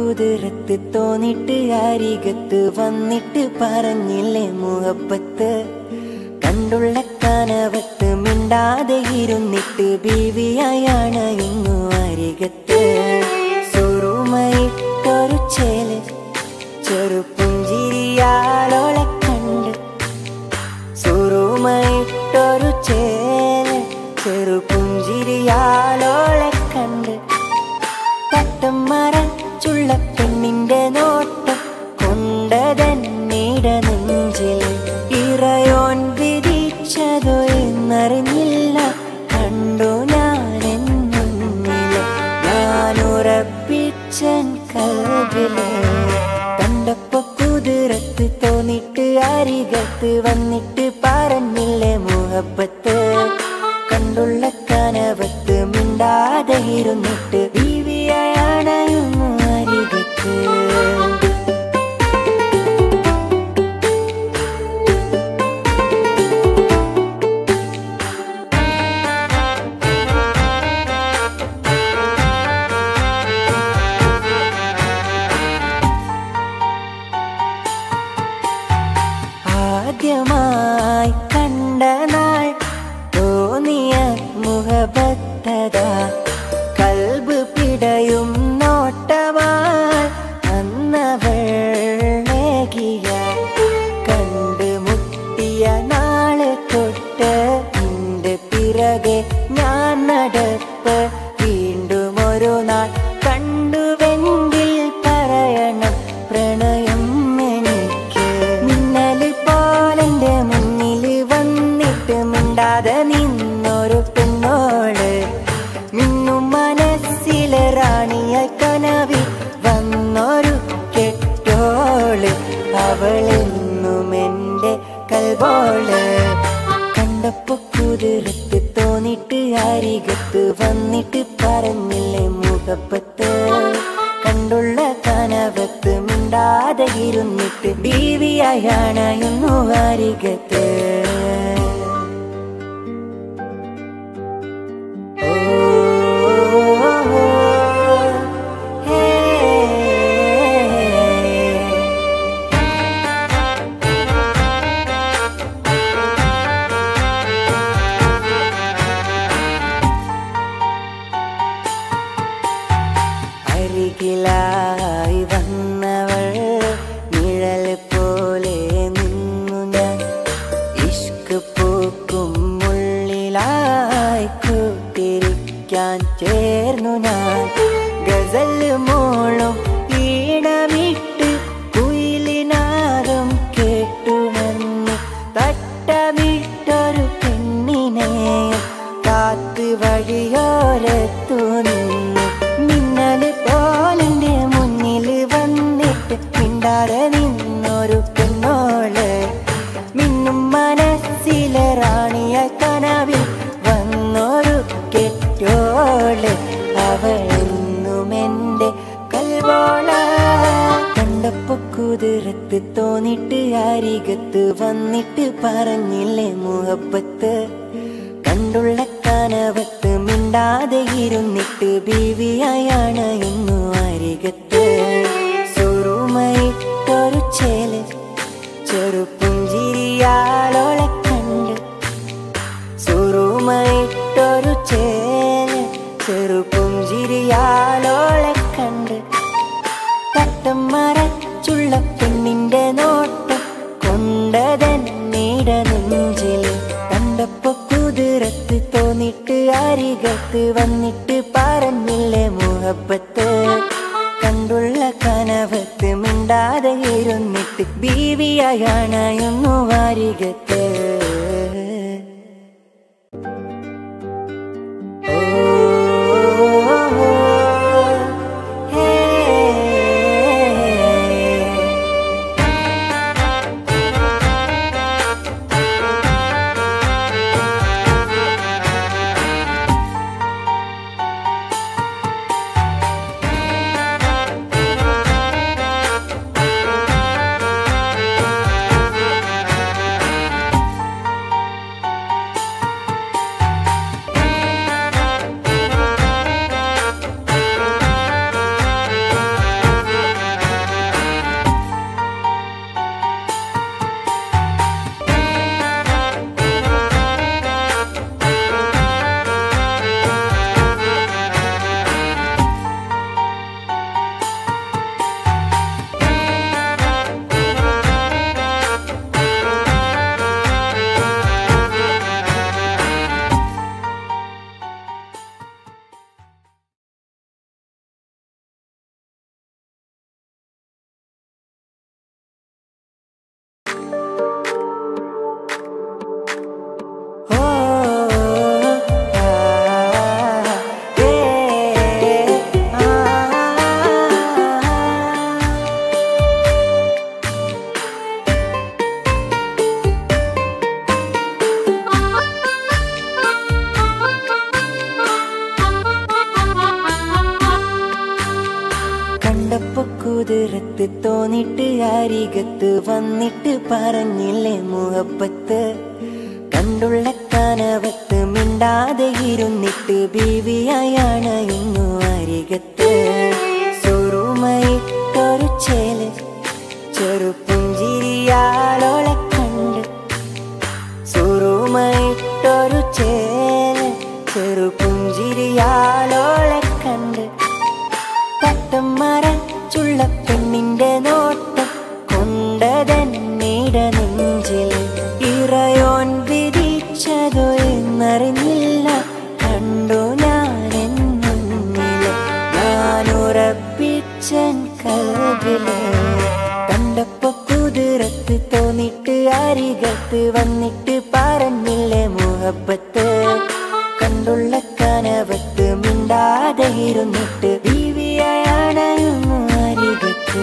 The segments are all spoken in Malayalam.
കുതിരത്ത് തോന്നിട്ട് അരികത്ത് വന്നിട്ട് പറഞ്ഞില്ലേ മുഹബത്ത് കണ്ടുള്ള കനവത്ത് മിണ്ടാതെ ഇരുന്നിട്ട് ബീവിയായാണ് ഇന്നു അരികത്ത് സുറുമയിട്ടൊരു ചേല് ചെറുപ്പുഞ്ചിരിയാലോളെ കണ്ട് സുറുമയിട്ടൊരു ചേല് ചെറുപുഞ്ചിരിയാലോളെ കണ്ട് തട്ടം മറച്ചുള്ള പെണ്ണിന്റെ നോട്ടം കൊണ്ടതന്നീട നെഞ്ചിൽ ഇറയോൻ വിധിച്ചതോ എന്നറിഞ്ഞില്ല കണ്ടു ഞാൻ എന്നുന്നില്ല ഞാൻ ഉറപ്പിച്ചൻ കൽവിലെ കണ്ടപ്പോ കുതിരത്ത് തോന്നിട്ട് അരികത്ത് വന്നിട്ട് പറഞ്ഞില്ലേ മുഹബത്ത് കണ്ടുള്ള കനവത്ത് മിണ്ടാതെ ഇരുന്നിട്ട് ബീവിയാണയുന്നു അരികത്ത് ആദ്യമായി കണ്ട നാൾ തോന്നിയ മുഖബദ്ധത കൽബ് പിടയും നോട്ടമായി അന്നവൾ ഏകിയ കണ്ട് മുട്ടിയ നാള് തൊട്ട് നിന്റെ പിറകെ ഞാൻ നടപ്പ് വീണ്ടും ഒരു നാൾ കണ്ടുവെങ്കിൽ പറയണം പ്രണയം എനിക്ക് മിന്നല് പോലെന്റെ മുന്നിൽ വന്നിട്ട് മിണ്ടാതെ നിന്നൊരു പെണ്ണോള് മിന്നും മനസ്സിലെ റാണിയായി കനവി വന്നൊരു കെട്ടോള് അവളെന്നും എന്റെ കൽബോള് കണ്ടപ്പോ കുതിരത്ത് തോന്നിട്ട് അരികത്ത് വന്നിട്ട് പറഞ്ഞില്ലേ മുഖപ്പത്ത് കണ്ടുള്ള കനവത്ത് മിണ്ടാതെ ഇരുന്നിട്ട് ബീവിയാണയുന്നു അരികത്ത് അരികിലായി വന്നവൾ നിഴൽ പോലെ നിന്നു ഞാൻ ഇഷ്ക് പൂക്കും മുള്ളിലായി കൂട്ടിരിക്കാൻ ചേർന്നു ഞാൻ ഗസൽ മോളും ഈണമിട്ട് കുയിലിനാദം കേട്ടുണർന്നു തട്ടമിട്ടൊരു പെണ്ണിനെ കാത്ത് വഴിയോരത്തു നിന്നു മിന്നല് പോലെന്റെ മുന്നിൽ വന്നിട്ട് മിണ്ടാതെ നിന്നൊരു പെണ്ണോള് മിന്നും മനസ്സിലെ റാണിയ കനവിൽ വന്നൊരു കെട്ടോള് അവളെന്നും എന്റെ കൽവോള കണ്ടപ്പോ കുതിരത്ത് തോന്നിട്ട് അരികത്ത് വന്നിട്ട് പറഞ്ഞില്ലേ മുഹബത്ത് കണ്ടുള്ള കനവത്ത് മിണ്ടാതെ ഇരുന്നിട്ട് ബീവിയായാണ് ഇന്നു അരികത്ത് സുറുമയിട്ടൊരു ചേല് ചെറുപ്പുഞ്ചിരിയാളോളെ കണ്ട് സുറുമയിട്ടൊരു ചേല് ചെറുപ്പുഞ്ചിരിയാളോളെ കണ്ട് തട്ടം മറച്ചുള്ള പെണ്ണിന്റെ നോട്ടം കൊണ്ടതന്നീട നെഞ്ചിൽ കണ്ടപ്പോ കുതിരത്ത് തോന്നിട്ട് അരികത്ത് വന്നിട്ട് പറഞ്ഞില്ലേ മുഹബത്ത് കണ്ടുള്ള കനവത്ത് മിണ്ടാതെ ഇരുന്നിട്ട് ബീവിയാണയുന്നു അരികത്ത് കുതിരത്ത് തോന്നിട്ട് അരികത്ത് വന്നിട്ട് പറഞ്ഞില്ലേ മുഹബത്ത് കണ്ടുള്ള കനവത്ത് മിണ്ടാതെ ഇരുന്നിട്ട് ബീവിയായാണ് ഇന്നു അരികത്ത് സുറുമയിട്ടൊരു ചേല് ചെറുപുഞ്ചിരിയാളോളെ കണ്ട് സുറുമയിട്ടൊരു ചേല് ചെറുപുഞ്ചിരിയാളോളെ കണ്ട് തട്ടം മറച്ചുള്ള പെണ്ണിന്റെ നോട്ടം കൊണ്ടതന്നീട നെഞ്ചിൽ ഇറയോൻ വിധിച്ചതോ എന്നറിഞ്ഞില്ല കണ്ടു ഞാൻ എന്നുന്നില്ല ഞാൻ ഉറപ്പിച്ചൻ കൽവില് കണ്ടപ്പോ കുതിരത്ത് തോന്നിട്ട് അരികത്ത് വന്നിട്ട് പറഞ്ഞില്ലേ മുഹബത്ത് കണ്ടുള്ള കനവത്ത് മിണ്ടാതെ ഇരുന്നിട്ട് ബീവിയാണയുന്നു അരികത്ത്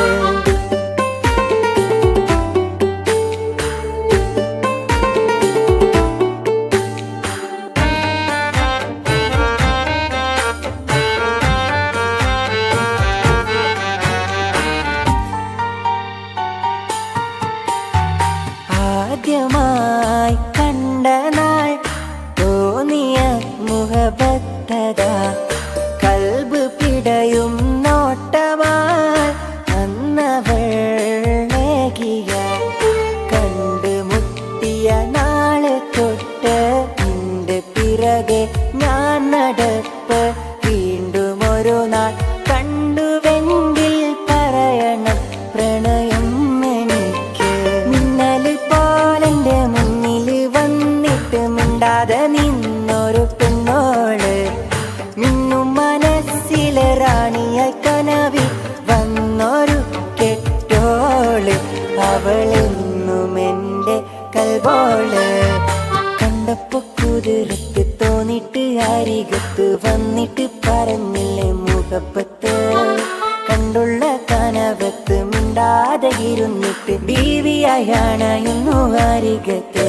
ആദ്യമായി കണ്ട നാൾ തോന്നിയ മുഖബദ്ധത കൽബ് പിടയും നോട്ടമായി അന്നവൾ ഏകിയ കണ്ട് മുട്ടിയ നാള് തൊട്ട് നിന്റെ പിറകെ ഞാൻ നടപ്പ് വീണ്ടും ഒരു നാൾ കണ്ടുവെങ്കിൽ പറയണം പ്രണയം എനിക്ക് മിന്നല് പോലെന്റെ മുന്നിൽ വന്നിട്ട് മിണ്ടാതെ നിന്നൊരു പെണ്ണോള് മിന്നും മനസ്സിലെ റാണിയായി കനവി വന്നൊരു കെട്ടോള് അവളെന്നും എന്റെ കൽബോള് കണ്ടപ്പോ കുതിരത്ത് തോന്നിട്ട് അരികത്ത് വന്നിട്ട് പറഞ്ഞില്ലേ മുഖപ്പത്ത് കണ്ടുള്ള കനവത്ത് മിണ്ടാതെ ഇരുന്നിട്ട് ബീവിയാണയുന്നു അരികത്ത്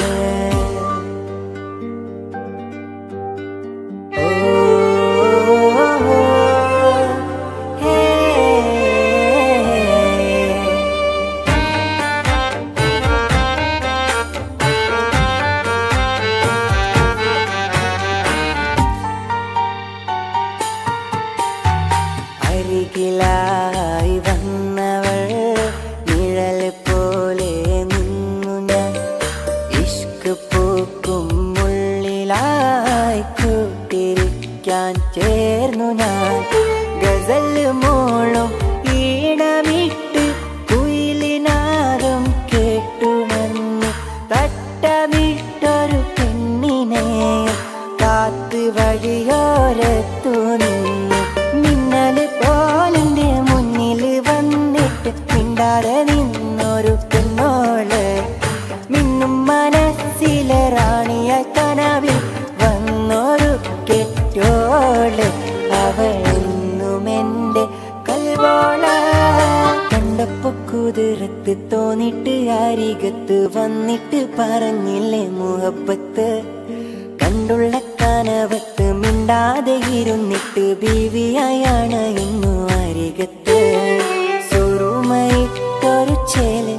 അരികിലായി വന്നവൾ നിഴൽ പോലെ നിന്നു ഞാൻ ഇഷ്ക് പൂക്കും മുള്ളിലായി കൂട്ടിരിക്കാൻ ചേർന്നു ഞാൻ ഗസൽ മോളും ഈണമിട്ട് കുയിലിനാദം കേട്ടുണർന്നു തട്ടമിട്ടൊരു പെണ്ണിനെ കാത്ത് വഴിയോരത്തു നിന്നു മിന്നല് പോലെന്റെ മുന്നിൽ വന്നിട്ട് മിണ്ടാതെ നിന്നൊരു പെണ്ണോള് മിന്നും മനസ്സിലെ റാണിയ കനവിൽ വന്നൊരു കെട്ടോള് അവളെന്നും എന്റെ കൽവോള കണ്ടപ്പോ കുതിരത്ത് തോന്നിട്ട് അരികത്ത് വന്നിട്ട് പറഞ്ഞില്ലേ മുഹബത്ത് കണ്ടുള്ള കനവത്ത് മിണ്ടാതെ ഇരുന്നിട്ട് ബീവിയായാണ് ഇന്നു അരികത്ത് സുറുമയിട്ടൊരു ചേല്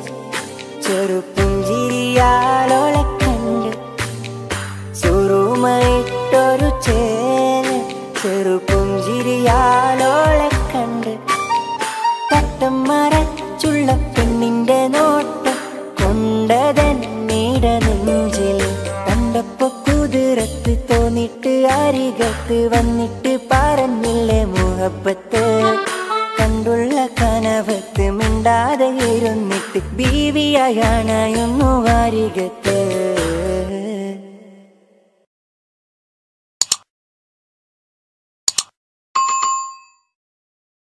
ചെറുപുഞ്ചിരിയാളോളെ കണ്ട് സുറുമയിട്ടൊരു ചേല് ചെറുപുഞ്ചിരിയാളോളെ കണ്ട് തട്ടം മറച്ചുള്ള പെണ്ണിന്റെ നോട്ടം കൊണ്ടതന്നീട നെഞ്ചിൽ കണ്ടപ്പോ കുതിരത്ത് തോന്നിട്ട് അരികത്ത് വന്നിട്ട് പറഞ്ഞില്ലേ മുഹബത്ത് കണ്ടുള്ള കനവത്ത് മിണ്ടാതെ ഇരുന്നിട്ട് ബീവിയാണയുന്നു അരികത്ത്